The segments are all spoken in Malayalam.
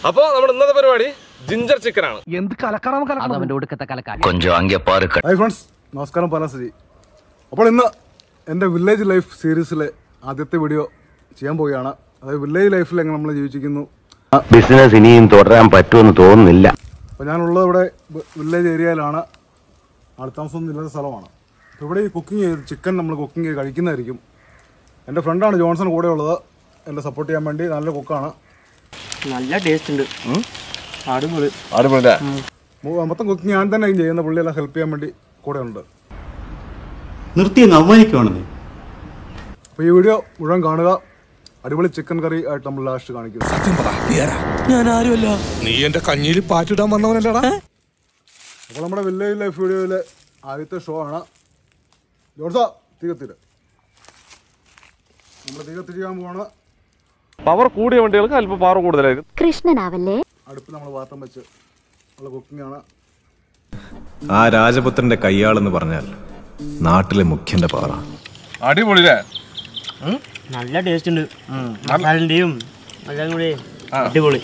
അപ്പോ നമ്മുടെ ഇന്നത്തെ പരിപാടി ജിഞ്ചർ ചിക്കൻ ആണ് എന്ത് കലക്കണം കലക്കണം അവന്റെ ഒടുക്കത്തെ കലക്കാൻ கொஞ்சம் அங்கே பாரு ഹായ് ഫ്രണ്ട്സ് നമസ്കാരം പലശ്രീ അപ്പോൾ ഇന്ന് എൻ്റെ വില്ലേജ് ലൈഫ് സീരീസിലെ ആദ്യത്തെ വീഡിയോ ചെയ്യാൻ പോവുകയാണ് അതായത് വില്ലേജ് ലൈഫിൽ എങ്ങനെ നമ്മൾ ജീവിച്ചിരിക്കുന്നു ബിസിനസ് ഇനിയും തുടരാൻ പറ്റുമെന്ന് തോന്നുന്നില്ല അപ്പോൾ ഞാനുള്ളത് ഇവിടെ വി- വില്ലേജ് ഏരിയയിലാണ് ആൾത്താമസമൊന്നും ഇല്ലാത്ത സ്ഥലമാണ് അപ്പോൾ ഇവിടെ ഈ കുക്കിംഗ് ചെയ്ത് ചിക്കൻ നമ്മൾ കുക്കിംഗ് ചെയ്ത് കഴിക്കുന്നതായിരിക്കും എൻ്റെ ഫ്രണ്ടാണ് ജോൺസൺ കൂടെ ഉള്ളത് എന്നെ സപ്പോർട്ട് ചെയ്യാൻ വേണ്ടി നല്ല കുക്കാണ് നല്ല ടേസ്റ്റ് ഉണ്ട് അടിപൊളി മു- മൊത്തം കുക്കിംഗ് ഞാൻ തന്നെ ചെയ്യുന്ന പുള്ളിയെല്ലാം ഹെൽപ്പ് ചെയ്യാൻ വേണ്ടി കൂടെ ഉണ്ട് നിർത്തി അങ്ങ് അവമാനിക്കുവാണെന്നേ അപ്പോൾ ഈ വീഡിയോ മുഴുവൻ കാണുക അടിപൊളി ചിക്കൻ കറി ആയിട്ട് നമ്മൾ ലാസ്റ്റ് കാണിക്കും നീ എന്റെ കഞ്ഞിയിൽ പാറ്റിടാൻ വന്നവനല്ലടാ അപ്പോൾ നമ്മുടെ വില്ലേജ് ലൈഫ് വീഡിയോയിലെ ആദ്യത്തെ ഷോ ആണ് ജോൺസ തീകത്തിര് നമ്മൾ തീകത്തിരിക്കാൻ പോവാണ് പവർ കൂടിയ വണ്ടികൾക്ക് അല്പം പവർ കൂടുതലായിരിക്കും കൃഷ്ണനാവല്ലേ അടുപ്പിൽ നമ്മൾ പാത്രം വെച്ച് ഉള്ള കുക്കിംഗ് ആണ് ആ രാജപുത്രന്റെ കയ്യാളെന്ന് പറഞ്ഞാൽ നാട്ടിലെ മുഖ്യന്റെ പാറ അടിപൊളിയില്ലേ നല്ല ടേസ്റ്റ് ഉണ്ട് മസാലന്റെയും എല്ലാം കൂടി അടിപൊളി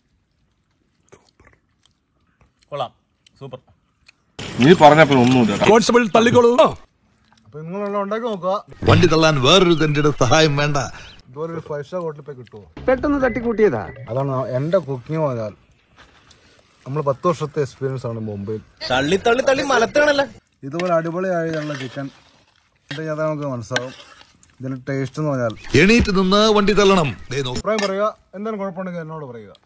നീ പറഞ്ഞപ്പോ ഒന്നുമില്ല കോൺസ്റ്റബിൾ തള്ളിക്കോളൂ അപ്പോൾ നിങ്ങളെല്ലാം ഉണ്ടാക്കി നോക്കുക വണ്ടി തള്ളാൻ വേറൊരു തന്റെ സഹായം വേണ്ട ഇതുപോലെ ഒരു ഫൈവ് സ്റ്റാർ ഹോട്ടലിൽ പോയി കിട്ടുമോ പെട്ടെന്ന് തട്ടിക്കൂട്ടിയതാ അതാണ് ന- എൻ്റെ കുക്കിംഗ് പറഞ്ഞാൽ നമ്മൾ പത്ത് വർഷത്തെ എക്സ്പീരിയൻസ് ആണ് മുംബൈയിൽ തള്ളി തള്ളി തള്ളി മലത്താണല്ലോ ഇതുപോലെ അടിപൊളിയായുള്ള ചിക്കൻ ചെയ്താൽ നമുക്ക് മനസ്സിലാവും ഇതിൻ്റെ ടേസ്റ്റ് എന്ന് പറഞ്ഞാൽ എണീറ്റ് നിന്ന് വണ്ടി തള്ളണം ദേ നോക്ക്. അഭിപ്രായം പറയുക എന്തെങ്കിലും കുഴപ്പമുണ്ടെങ്കിൽ എന്നോട് പറയുക